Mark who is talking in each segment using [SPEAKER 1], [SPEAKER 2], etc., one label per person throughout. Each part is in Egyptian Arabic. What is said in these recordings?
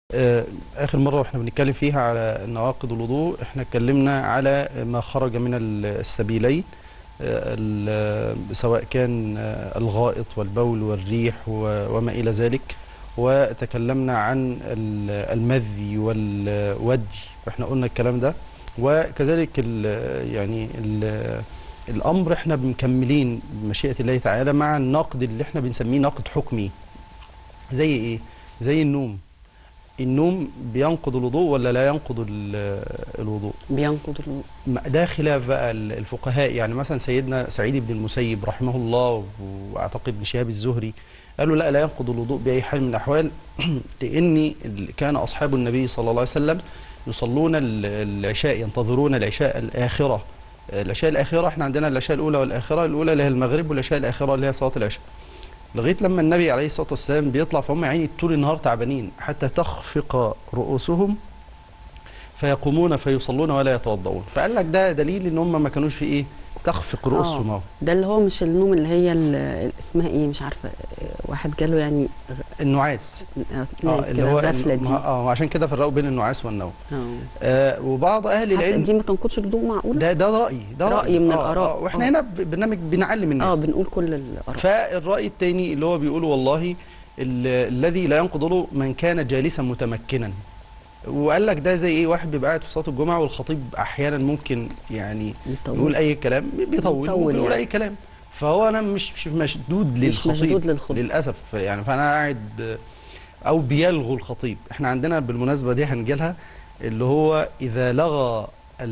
[SPEAKER 1] آه، آخر مرة واحنا بنتكلم فيها على نواقض الوضوء احنا اتكلمنا على ما خرج من ال- السبيلين آه، ال- سواء كان آه، الغائط والبول والريح و- وما إلى ذلك وتكلمنا عن ال- المذي والودي واحنا قلنا الكلام ده وكذلك ال- يعني ال- الأمر احنا مكملين بمشيئة الله تعالى مع النقد اللي احنا بنسميه نقد حكمي زي ايه؟ زي النوم النوم بينقض الوضوء ولا لا ينقض ال- الوضوء
[SPEAKER 2] بينقض الوضوء
[SPEAKER 1] ما- ده خلاف بقى ال- الفقهاء يعني مثلا سيدنا سعيد بن المسيب رحمه الله واعتقد ابن شهاب الزهري قالوا لا لا ينقض الوضوء باي حال من الاحوال لان ال- كان اصحاب النبي صلى الله عليه وسلم يصلون ال- العشاء ينتظرون العشاء الاخره العشاء الاخره احنا عندنا العشاء الاولى والاخره الاولى اللي هي المغرب والعشاء الاخره اللي هي صلاه العشاء لغايه لما النبي عليه الصلاه والسلام بيطلع فهم عيني طول النهار تعبانين حتى تخفق رؤوسهم فيقومون فيصلون ولا يتوضؤون فقال لك ده دليل ان هم ما كانوش في ايه تخفق رؤوسهم اهو
[SPEAKER 2] ده اللي هو مش النوم اللي هي ال- اسمها ايه مش عارفه آه، واحد جاله يعني
[SPEAKER 1] النعاس
[SPEAKER 2] آه،
[SPEAKER 1] اه اللي
[SPEAKER 2] كده
[SPEAKER 1] هو
[SPEAKER 2] الغفله دي
[SPEAKER 1] ما- اه عشان كده فرقوا بين النعاس والنوم
[SPEAKER 2] اه
[SPEAKER 1] آه وبعض اهل
[SPEAKER 2] حتى
[SPEAKER 1] العلم
[SPEAKER 2] دي ما تنقضش الوضوء معقوله
[SPEAKER 1] ده ده رايي ده
[SPEAKER 2] رأي من
[SPEAKER 1] آه،
[SPEAKER 2] الآراء.
[SPEAKER 1] آه واحنا
[SPEAKER 2] آه.
[SPEAKER 1] هنا ب- برنامج بنعلم
[SPEAKER 2] اه
[SPEAKER 1] الناس
[SPEAKER 2] بنقول كل الاراء
[SPEAKER 1] فالراي الثاني اللي هو بيقول والله ال- الذي لا ينقض له من كان جالسا متمكنا وقال لك ده زي ايه واحد بيبقى قاعد في صلاه الجمعه والخطيب احيانا ممكن يعني
[SPEAKER 2] بيطول.
[SPEAKER 1] يقول اي كلام بيطول
[SPEAKER 2] بيطول
[SPEAKER 1] ممكن يقول
[SPEAKER 2] يعني.
[SPEAKER 1] اي كلام فهو انا مش مش مشدود
[SPEAKER 2] مش
[SPEAKER 1] للخطيب
[SPEAKER 2] مشدود للخطيب.
[SPEAKER 1] للاسف يعني فانا قاعد او بيلغوا الخطيب احنا عندنا بالمناسبه دي هنجيلها اللي هو اذا لغى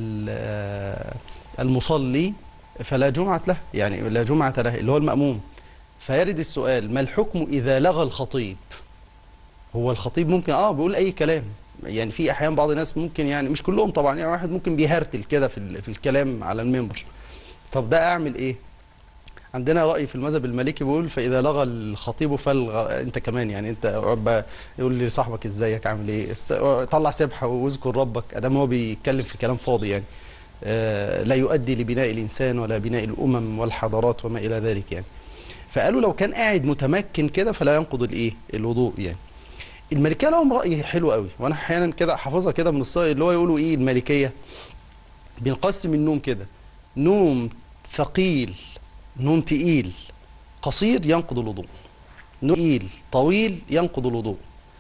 [SPEAKER 1] ال- المصلي فلا جمعه له يعني لا جمعه له اللي هو الماموم فيرد السؤال ما الحكم اذا لغى الخطيب هو الخطيب ممكن اه بيقول اي كلام يعني في احيان بعض الناس ممكن يعني مش كلهم طبعا يعني واحد ممكن بيهرتل كده في ال- في الكلام على المنبر طب ده اعمل ايه عندنا راي في المذهب المالكي بيقول فاذا لغى الخطيب فالغى انت كمان يعني انت اقعد بقى يقول لصاحبك ازيك عامل ايه الس- طلع سبحه واذكر ربك ادام هو بيتكلم في كلام فاضي يعني آه لا يؤدي لبناء الانسان ولا بناء الامم والحضارات وما الى ذلك يعني فقالوا لو كان قاعد متمكن كده فلا ينقض الايه الوضوء يعني المالكيه لهم راي حلو قوي وانا احيانا كده حافظها كده من الصائل اللي هو يقولوا ايه المالكيه بنقسم النوم كده نوم ثقيل نوم تقيل قصير ينقض الوضوء نوم تقيل طويل ينقض الوضوء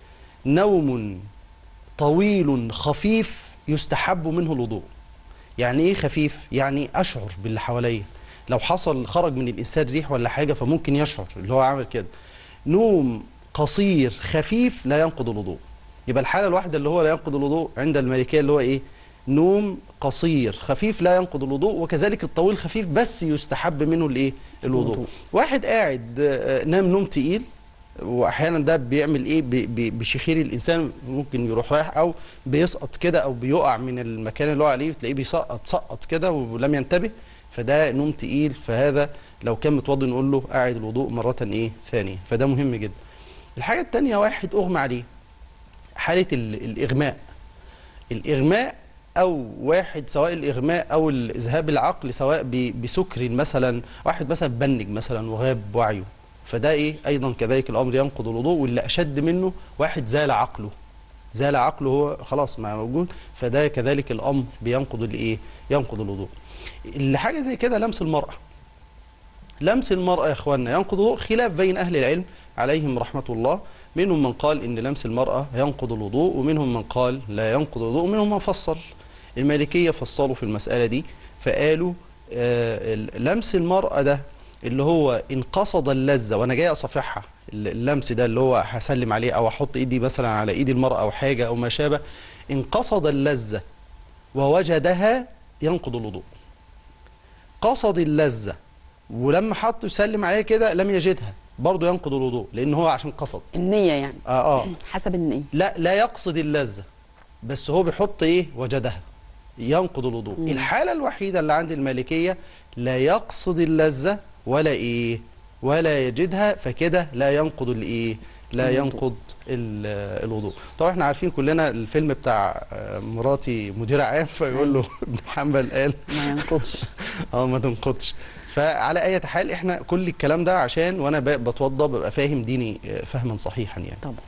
[SPEAKER 1] نوم طويل خفيف يستحب منه الوضوء يعني ايه خفيف يعني اشعر باللي حواليا لو حصل خرج من الانسان ريح ولا حاجه فممكن يشعر اللي هو عامل كده نوم قصير خفيف لا ينقض الوضوء يبقى الحاله الواحده اللي هو لا ينقض الوضوء عند المالكيه اللي هو ايه نوم قصير خفيف لا ينقض الوضوء وكذلك الطويل خفيف بس يستحب منه الايه الوضوء
[SPEAKER 2] الوضوء.
[SPEAKER 1] واحد قاعد آه، نام نوم تقيل واحيانا ده بيعمل ايه ب- ب- بشخير الانسان ممكن يروح رايح او بيسقط كده او بيقع من المكان اللي هو عليه تلاقيه بيسقط سقط كده ولم ينتبه فده نوم تقيل فهذا لو كان متوضي نقول له قاعد الوضوء مره ايه ثانيه فده مهم جدا الحاجه الثانيه واحد اغمى عليه حاله ال- الاغماء الاغماء او واحد سواء الاغماء او الذهاب العقل سواء ب- بسكر مثلا واحد مثلا بنج مثلا وغاب وعيه فده ايه ايضا كذلك الامر ينقض الوضوء واللي اشد منه واحد زال عقله زال عقله هو خلاص ما موجود فده كذلك الامر بينقض الايه ينقض الوضوء اللي حاجه زي كده لمس المراه لمس المرأة يا اخواننا ينقض الوضوء خلاف بين أهل العلم عليهم رحمة الله منهم من قال إن لمس المرأة ينقض الوضوء ومنهم من قال لا ينقض الوضوء ومنهم من فصل المالكية فصلوا في المسألة دي فقالوا آه ال- لمس المرأة ده اللي هو إن قصد اللذة وأنا جاي أصافحها ال- اللمس ده اللي هو هسلم عليه أو أحط إيدي مثلا على إيد المرأة أو حاجة أو ما شابه إن قصد اللذة ووجدها ينقض الوضوء قصد اللذة ولما حط يسلم عليها كده لم يجدها برضه ينقض الوضوء لان هو عشان قصد
[SPEAKER 2] النيه يعني
[SPEAKER 1] اه اه
[SPEAKER 2] حسب النيه
[SPEAKER 1] لا لا يقصد اللذة بس هو بيحط ايه وجدها ينقض الوضوء
[SPEAKER 2] مم.
[SPEAKER 1] الحالة الوحيدة اللي عند المالكية لا يقصد اللذة ولا ايه ولا يجدها فكده لا ينقض الايه لا
[SPEAKER 2] الوضوء.
[SPEAKER 1] ينقض ال- الوضوء طبعا احنا عارفين كلنا الفيلم بتاع آه، مراتي مدير عام فيقول له ابن حنبل قال
[SPEAKER 2] ما ينقضش
[SPEAKER 1] اه ما تنقضش فعلى اي حال احنا كل الكلام ده عشان وانا ب- بتوضى ببقى فاهم ديني آه، فهما صحيحا يعني
[SPEAKER 2] طبعا